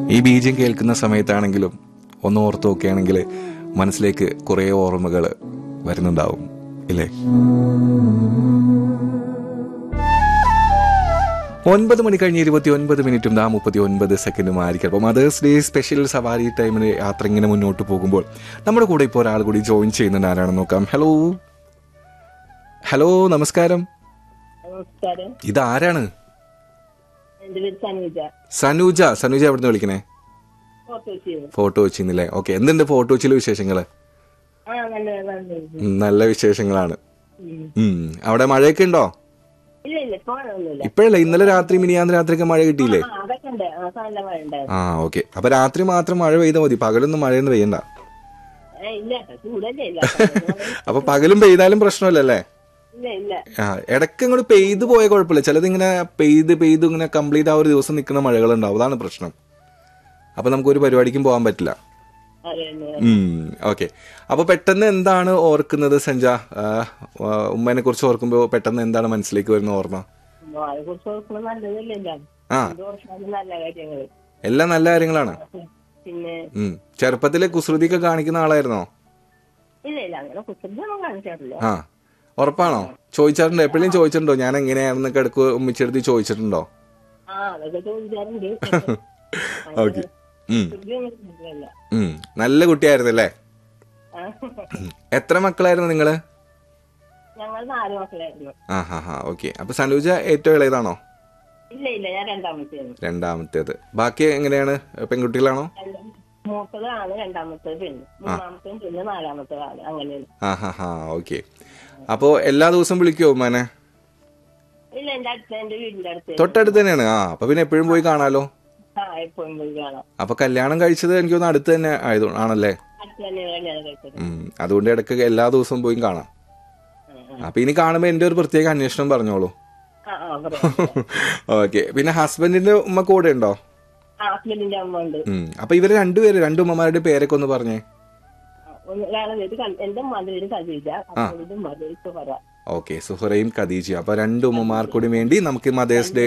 ഈ ബീജം കേൾക്കുന്ന സമയത്താണെങ്കിലും ഒന്ന് ഓർത്ത് നോക്കുകയാണെങ്കിൽ മനസ്സിലേക്ക് കുറേ ഓർമ്മകൾ വരുന്നുണ്ടാവും ഇല്ലേ ഒൻപത് മണി കഴിഞ്ഞ് ഇരുപത്തി ഒൻപത് മിനിറ്റും ദാ മുപ്പത്തി ഒൻപത് സെക്കൻഡും ആയിരിക്കും അപ്പോൾ മദേഴ്സ് ഡേ സ്പെഷ്യൽ സവാരി ടൈമിന് യാത്ര ഇങ്ങനെ മുന്നോട്ട് പോകുമ്പോൾ നമ്മുടെ കൂടെ ഇപ്പോൾ ഒരാൾ കൂടി ജോയിൻ ചെയ്യുന്നുണ്ട് ആരാണെന്ന് നോക്കാം ഹലോ ഹലോ നമസ്കാരം നമസ്കാരം ഇത് ആരാണ് എന്റെ പേര് സനൂജ സനൂജ സനൂജ എവിടുന്ന് വിളിക്കണേ ഫോട്ടോ ചെയ്തു ഫോട്ടോ വെച്ചിന്നില്ലേ ഓക്കെ എന്തുണ്ട് ഫോട്ടോ വെച്ചിലെ വിശേഷങ്ങൾ ആ നല്ല നല്ല നല്ല വിശേഷങ്ങളാണ് ഉം. ഉം. അവിടെ മഴയൊക്കെ ഉണ്ടോ ഇല്ല ഇല്ല ഇപ്പൊ മഴയൊന്നുമില്ല ഇപ്പോഴല്ല ഇന്നലെ രാത്രി മിനിയാന്ന് രാത്രിയൊക്കെ മഴ കിട്ടിയില്ലേ ആ അതൊക്കെ ഉണ്ട് ആ നല്ല മഴ ഉണ്ടായിരുന്നു ആ ഓക്കെ അപ്പൊ രാത്രി മാത്രം മഴ പെയ്താൽ മതി പകലൊന്നും മഴയൊന്നും പെയ്യണ്ട ഏ, ഇല്ല ചൂടല്ലേ ഇല്ല അപ്പൊ പകലും പെയ്താലും പ്രശ്നമില്ലല്ലേ ഇല്ല ഇല്ല ആ ഇടയ്ക്ക് ഇങ്ങോട്ട് പെയ്തു പോയ കുഴപ്പമില്ല ചിലത് ഇങ്ങനെ പെയ്ത് പെയ്ത് ഇങ്ങനെ കംപ്ലീറ്റ് ആ ഒരു ദിവസം നിൽക്കുന്ന മഴകൾ ഉണ്ടാവും അതാണ് പ്രശ്നം അപ്പൊ നമുക്ക് ഒരു പരിപാടിക്കും പോകാൻ പറ്റില്ല അതെ അതെ. ഓക്കെ അപ്പൊ പെട്ടെന്ന് എന്താണ് ഓർക്കുന്നത് സഞ്ജ ആ, ആ, ഉമ്മേനെ കുറിച്ച് ഓർക്കുമ്പോൾ പെട്ടെന്ന് എന്താണ് മനസ്സിലേക്ക് വരുന്ന ഓർമ്മ മഴയെ കുറിച്ച് ഓർക്കുമ്പോൾ നല്ലതല്ലേ എല്ലാം ആ ഇത് ഓർക്കാനും നല്ല കാര്യങ്ങള് എല്ലാം നല്ല കാര്യങ്ങളാണ് പിന്നെ ഉം. ചെറുപ്പത്തിലെ കുസൃതിയൊക്കെ കാണിക്കുന്ന ആളായിരുന്നോ ഇല്ല ഇല്ല അങ്ങനെ കുസൃതിയൊന്നും കാണിക്കാറില്ല ആ ഉറപ്പാണോ ചോദിച്ചാറുണ്ടോ എപ്പോഴും ചോദിച്ചിട്ടുണ്ടോ ഞാൻ എങ്ങനെയാണെന്ന് കിടക്ക് ഉമ്മിച്ചെടുത്ത് ചോദിച്ചിട്ടുണ്ടോ ആ അതൊക്കെ ചോദിക്കാറുണ്ട് ഓക്കെ കുസൃതിയൊന്നും കാണിക്കാറില്ല. നല്ല കുട്ടിയായിരുന്നല്ലേ ആ. ഉം. എത്ര മക്കളായിരുന്നു നിങ്ങള് ഞങ്ങൾ നാല് മക്കളായിരുന്നു ആ ഹാ ഹാ ഓക്കെ അപ്പൊ സനൂജ ഏറ്റവും ഇളയതാണോ ഇല്ല ഇല്ല ഞാൻ രണ്ടാമത്തേന്ന് രണ്ടാമത്തേത് ബാക്കി എങ്ങനെയാണ് പെൺകുട്ടികളാണോ മൂത്തതാണ് രണ്ടാമത്തത് പെണ്ണ് മൂന്നാമത്തെ പെണ്ണ് നാലാമത്തെ ആണ് അങ്ങനെയാണ് ആ ഹാ ഹാ ഓക്കെ അപ്പോ എല്ലാ ദിവസവും വിളിക്കുമോ ഉമ്മാനെ ഇല്ല എന്റെ അടുത്ത് എന്റെ വീടിന്റെ അടുത്ത് തൊട്ടടുത്ത് തന്നെയാണ് ആ അപ്പൊ പിന്നെ എപ്പോഴും പോയി കാണാലോ ആ എപ്പോഴും പോയി കാണാം അപ്പൊ കല്യാണം കഴിച്ചത് എനിക്ക് തോന്നുന്നു അടുത്ത് തന്നെ ആയതു ആണല്ലേ അടുത്ത് തന്നെ കല്യാണം കഴിച്ചത് ഉം. അതുകൊണ്ട് ഇടയ്ക്ക് എല്ലാ ദിവസവും പോയി കാണാം ആ, ആ. അപ്പൊ ഇനി കാണുമ്പോ എന്റെ ഒരു പ്രത്യേക അന്വേഷണം പറഞ്ഞോളൂ ആ ആ പറയാം ഓക്കെ പിന്നെ ഹസ്ബൻഡിന്റെ ഉമ്മ കൂടെ ഉണ്ടോ ആ ഹസ്ബൻഡിന്റെ അമ്മ ഉണ്ട് ഉം. അപ്പൊ ഇവര് രണ്ടുപേര് രണ്ടു ഉമ്മമാരുടെ പേരൊക്കെ ഒന്ന് പറഞ്ഞേ ആ, ഒന്ന് ഒരാളെ പേര് കൽ- എന്റെ ഉമ്മാന്റെ പേര് കജീജ ഹസ്ബൻഡിന്റെ ഉമ്മാന്റെ പേര് സുഹറ ഓക്കെ സുഹറയും ഖദീജയും അപ്പൊ രണ്ട് ഉമ്മമാർക്കൂടി വേണ്ടി നമുക്ക് മദേഴ്സ് ഡേ